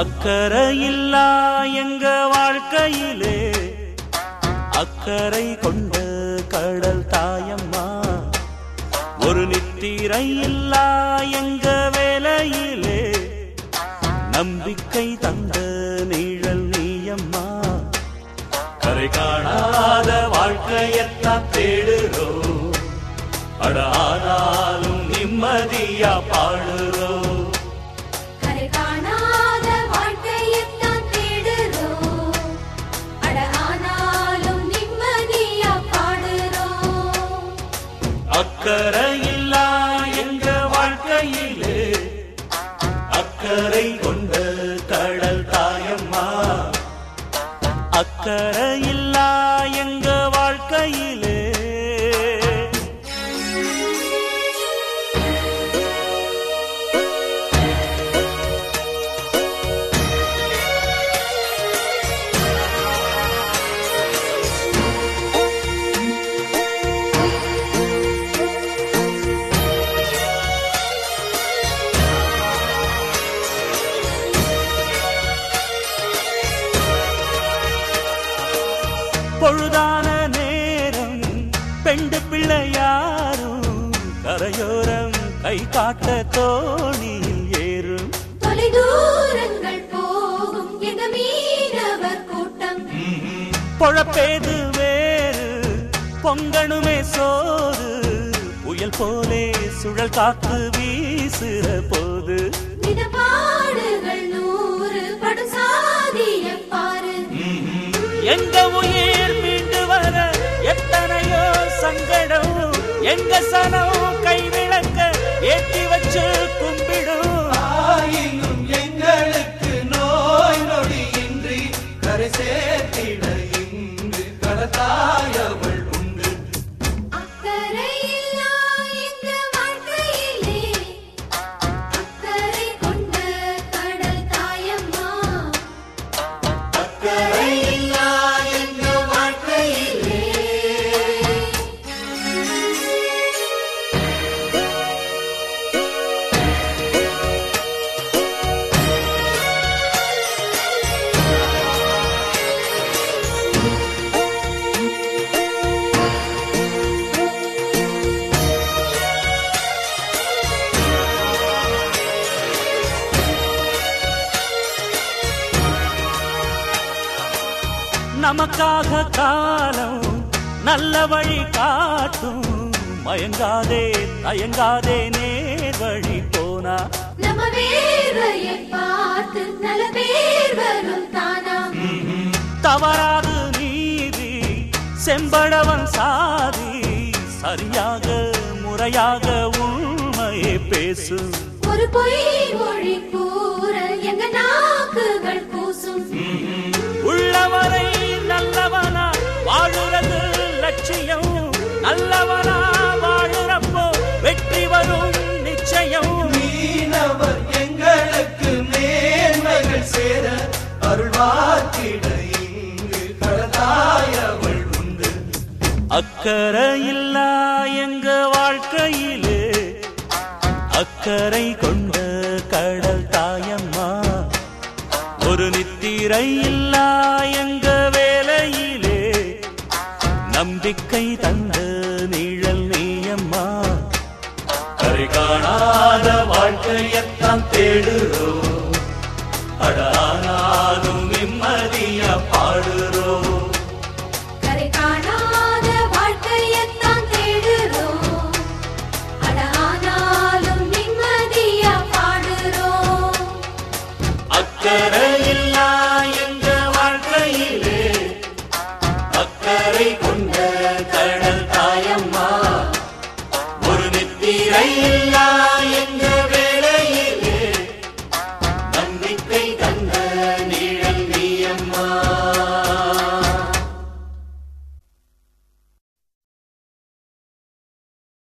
அக்கறை இல்லா எங்க வாழ்க்கையிலே அக்கறை கொண்ட கடல் தாயம்மா ஒரு நித்திரை இல்லா எங்க வேலையிலே நம்பிக்கை தந்த நீழல் நீயம்மா கரை காணாத வாழ்க்கையத்தான் தேடுறோம் அட ஆனாலும் நிம்மதியா பாடுறோம் கரை காணாத வாழ்க்கையைத்தான் தேடுறோம். அட ஆனாலும் நிம்மதியா பாடுறோம். அக்கறை இல்லா எங்க வாழ்க்கையிலே அக்கறை கொண்ட கடல் தாயம்மா அக்கறை இல்லா எங்க வாழ்க்கையிலே பொழுதான நேரம் பெண்டு பிள்ளையாரும் கரையோரம் கை காட்ட தோணியில் ஏறும் தொலைதூரங்கள் போகும் எங்க மீனவர் கூட்டம் பொழப்பேது வேறு பொங்கணுமே சோறு புயல் போலே சுழல் காத்து வீசுற போது மிதப்பாடுகள் நூறு படும் சாதிய பாரு எங்க உயிர் மீண்டு வர எத்தனையோ சங்கடம் எங்க சனம் கைவிளக்க ஏற்றி வச்சு கும்பிடும் ஆயினும் எங்களுக்கு நோய் நொடி இன்றி கரை சேர்த்திட இங்கு கடத்தாயவள் உண்டு அக்கறை இல்லா எங்க வாழ்க்கையிலே அக்கறை கொண்ட கடல் தாயம்மா அக்கறை இல்லா எங்க வாழ்க்கையிலே நமக்காக காலம் நல்ல வழி காட்டும் மயங்காதே தயங்காதே நேர் வழி போனா நம்ம வேர்வையை பார்த்து நல்ல பேர் வரும் தானா தவறாது நீதி செம்படவன் சாதி சரியாக முறையாக உண்மையை பேசு ஒரு பொய் மொழி கூற எங்க நாக்குகள் கூசும் உள்ளவரை நல்லவனா வாழுறது லட்சியம் நல்லவனா வாழுறப்போ வெற்றி வரும் நிச்சயம் மீனவர் எங்களுக்கு மேன்மைகள் சேர அருள்வாக்கிட இங்கு கடத்தாயவள் உண்டு அக்கறை இல்லா எங்க வாழ்க்கையிலே அக்கறை கொண்ட கடல் தாயம்மா ஒரு நித்திரை இல்லா எங்க வேலையிலே நம்பிக்கை தந்த நிழல் நீயம்மா கரை காணாத வாழ்க்கையத்தான் தேடுறோம் அடா